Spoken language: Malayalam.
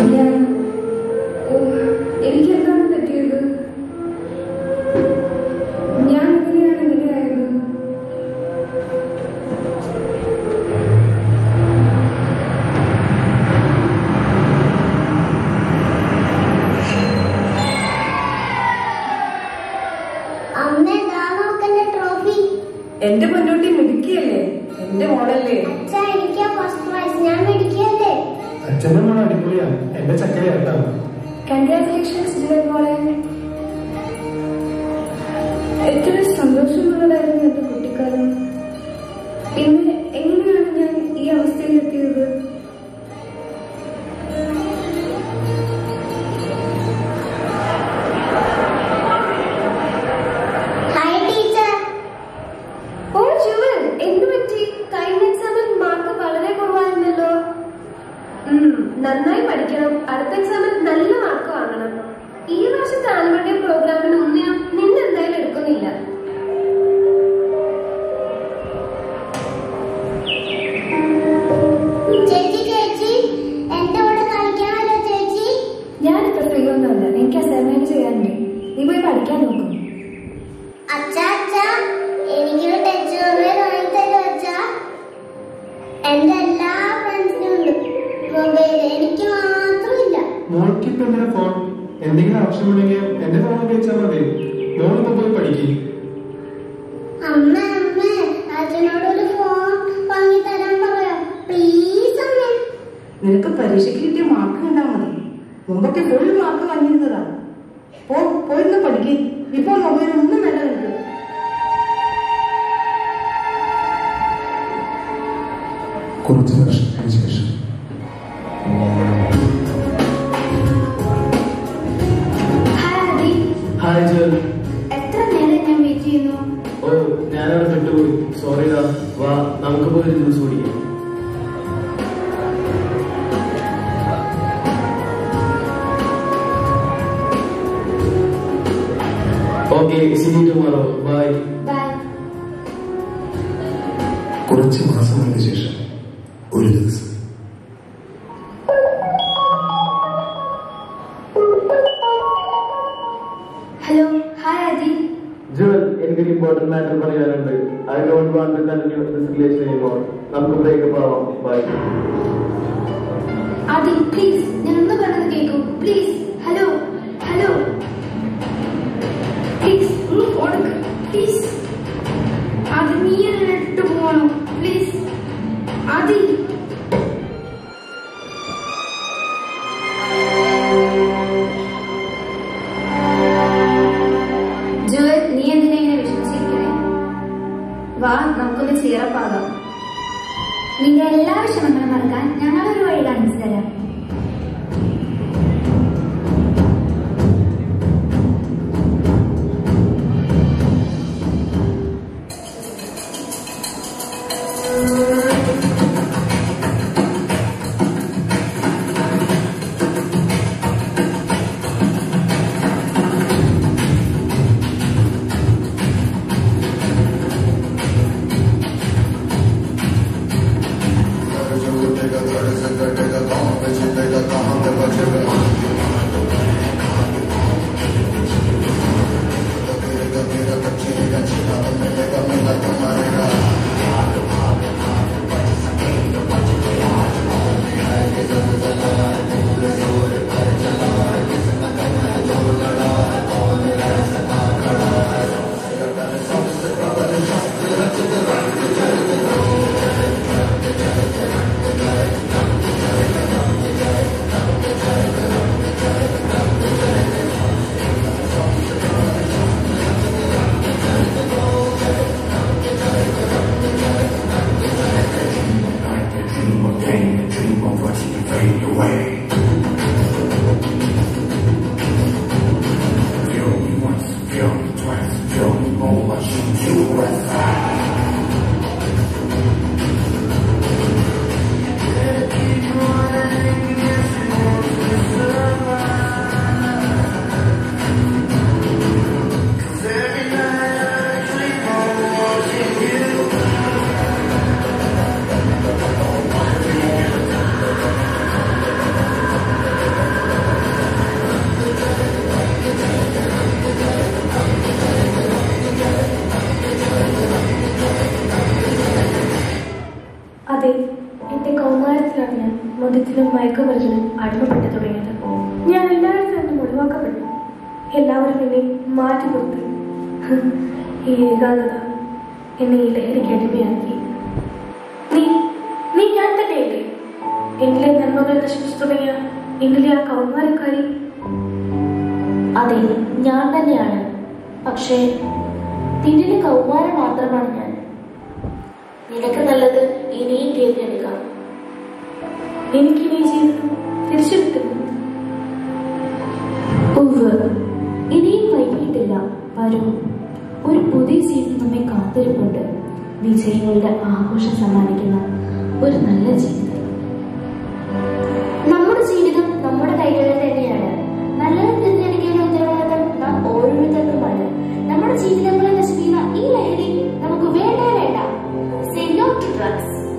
ഞാൻ ഓ, എനിക്കെന്താണ് പറ്റിയത് ഞാൻ എങ്ങനെയാണ് ഇങ്ങനെയായത് അമ്മ ദാ നോക്കന്റെ ട്രോഫി എന്റെ മുന്നോട്ടി മിടുക്കിയല്ലേ എന്റെ മോളല്ലേ അച്ഛാ എനിക്ക് ഫസ്റ്റ് പ്രൈസ് ഞാൻ മേടിക്കല്ലേ അച്ഛൻ്റെ മോളെ അടിപൊളിയാ എന്റെ ചക്കരയാട്ടാ കൺഗ്രാറ്റുലേഷൻസ് ഡിയർ മോളെ എത്ര സന്തോഷമുള്ളതായിരുന്നു എന്റെ കുട്ടിക്കാലം ഇന്ന് എങ്ങനെയാണ് ഞാൻ ഈ അവസ്ഥയിലെത്തിയത് ഹായ് ടീച്ചർ ഓ ജുവൽ എന്ത് പറ്റി കഴിഞ്ഞ എക്സാമിൽ മാർക്ക് വളരെ കുറവായിരുന്നല്ലോ ഉം, നന്നായി പഠിക്കണം അടുത്ത എക്സാമിൽ നല്ല മാർക്ക് വാങ്ങണം ഈ വർഷത്തെ ആനുവൽ ഡേ പ്രോഗ്രാമിന് ഒന്നിനും നിന്നെ എന്തായാലും എടുക്കുന്നില്ല ചേച്ചി ചേച്ചി എന്റെ കൂടെ കളിക്കാമല്ലോ ചേച്ചി ഞാനിപ്പോ ഫ്രീ ഒന്നുമല്ല എനിക്ക് അസൈൻമെന്റ് ചെയ്യാനുണ്ട് നീ പോയി പഠിക്കാൻ നോക്കും അച്ഛാ അച്ഛാ എനിക്കൊരു ടച്ച് മൊബൈൽ വാങ്ങിത്തരോ അച്ഛാ എന്റെ എല്ലാ ഫ്രണ്ട്സിനും ഉണ്ട് മൊബൈൽ എനിക്ക് മാത്രമില്ല മോൾക്ക് ഇപ്പൊ എന്തിനാ ഫോൺ എന്തെങ്കിലും ആവശ്യമുണ്ടെങ്കിൽ എന്റെ ഫോൺ ഉപയോഗിച്ചാൽ മതി മോളിപ്പോ പോയി പഠിക്കും അമ്മ അമ്മ അച്ഛനോട് ഒരു ഫോൺ വാങ്ങി തരാൻ പറയാം പ്ലീസ് അമ്മ നിനക്ക് പരീക്ഷയ്ക്ക് കിട്ടിയ മാർക്ക് കണ്ടാൽ മതി മുമ്പൊക്കെ ഫുൾ മാർക്ക് വാങ്ങിയിരുന്നതാ പോ പോയിരുന്ന് പഠിക്കും ഇപ്പോൾ മൊബൈൽ ഒന്നും വേണ്ട നിനക്ക് കുറച്ച് വർഷത്തിന് ശേഷം ഹായ് അദി ഹായ് ജോൽ എത്ര നേരം ഞാൻ വെയിറ്റ് ചെയ്യുന്നു ഓ ഞാനവിടെ വിട്ടുപോയി സോറി ഡാ വാ നമുക്ക് പോയി ജ്യൂസ് കുടിക്കാം okay see you tomorrow bye bye കുറച്ച് മാസങ്ങൾക്ക് ശേഷം ഒരു ദിവസം ഹലോ ഹായ് അദി ജോൽ എനിക്കൊരു ഇമ്പോർട്ടന്റ് മാറ്റർ പറയാനുണ്ട് I don't want to continue this relation anymore നമുക്ക് ബ്രേക്കപ്പ് ആവാം ബൈ ആദി പ്ലീസ് ഞാൻ ഒന്ന് പറഞ്ഞത് കേൾക്കൂ പ്ലീസ് ഹലോ ഹലോ പ്ലീസ് ഒന്ന് കൊടുക്ക് പ്ലീസ് ആദി നീ എന്നെ ഇട്ട് പോകണം പ്ലീസ് ആദി ജുവൽ നീ എന്തിനാ ഇങ്ങനെ വിശ്വസിക്കണേ വാ നമുക്കൊന്ന് ചീറപ്പാകാം നിന്റെ എല്ലാ വിഷമങ്ങളും മറക്കാൻ ഞങ്ങൾ ഒരു വഴി കാണിച്ചു തരാം dream of pain, a dream of watching you fade away. Feel me once, feel me twice, feel me more, watching you as I. ഞാൻ മതത്തിലും മയക്കുമരുന്നിനും അടിമപ്പെട്ടു തുടങ്ങിയത് ഞാൻ എല്ലായിടത്തും നിന്നും ഒഴിവാക്കപ്പെട്ടു എല്ലാവരും എന്നെ മാറ്റി കൊടുത്തു ഈ ഏകാന്തത എന്നെ ഈ ലഹരിക്ക് അടിമയാക്കി നീ നീ ഞാൻ തന്നെയല്ലേ എന്നിലെ നന്മകൾ നശിപ്പിച്ചു തുടങ്ങിയ എന്നിലെ ആ കൗമാരക്കാരി അതെ ഞാൻ തന്നെയാണ് പക്ഷേ നിന്റെ കൗമാരം മാത്രമാണ് ഞാൻ നിനക്ക് നല്ലത് ഇനിയും തിരഞ്ഞെടുക്കാം എനിക്ക് നീ ജീവിതം തിരിച്ചു കിട്ടുന്നു ഉവ് ഇനിയും വൈകിട്ടില്ല വരൂ ഒരു പുതിയ ജീവിതം നമ്മെ കാത്തിരിപ്പുണ്ട് വിജയങ്ങളുടെ ആഘോഷം സമ്മാനിക്കുന്ന ഒരു നല്ല ജീവിതം നമ്മുടെ ജീവിതം നമ്മുടെ കൈകളിൽ തന്നെയാണ് നല്ലത് തിരഞ്ഞെടുക്കേണ്ട ഉത്തരവാദിത്തം നാം ഓരോരുത്തർക്കുമാണ് നമ്മുടെ ജീവിതങ്ങളെ നശിപ്പിക്കുന്ന ഈ ലഹരി നമുക്ക് വേണ്ടേ വേണ്ട സേ നോ ടു ഡ്രഗ്സ്